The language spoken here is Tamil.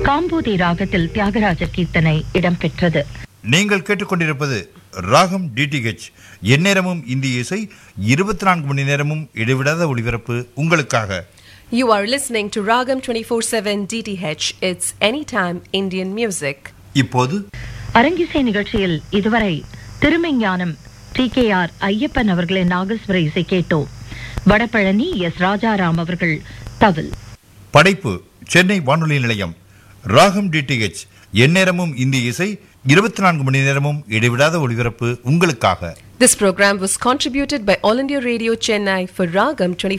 காம்போதி ராகத்தில் தியாகராஜர் கீர்த்தனை இடம்பெற்றது நீங்கள் கேட்டுக்கொண்டிருப்பது ராகம் டிடிஹெச் எந்நேரமும் இந்திய இசை இருபத்தி நான்கு மணி நேரமும் இடைவிடாத ஒளிபரப்பு உங்களுக்காக You are listening to Ragam 24/7 DTH. It's anytime Indian music. இப்போது அரங்கிசை நிகழ்ச்சியில் இதுவரை Thirumeignanam T K R Ayyappan அவர்களின் நாகஸ்வர இசை கேட்டோம் வடபழனி எஸ் ராஜாராம் அவர்கள் தவில் படைப்பு சென்னை வானொலி நிலையம் ராகம் டிடிஹெச் எந்நேரமும் இந்திய இசை இருபத்தி நான்கு மணி நேரமும் இடைவிடாத ஒளிபரப்பு உங்களுக்காக This program was contributed by All India Radio Chennai for Ragam 24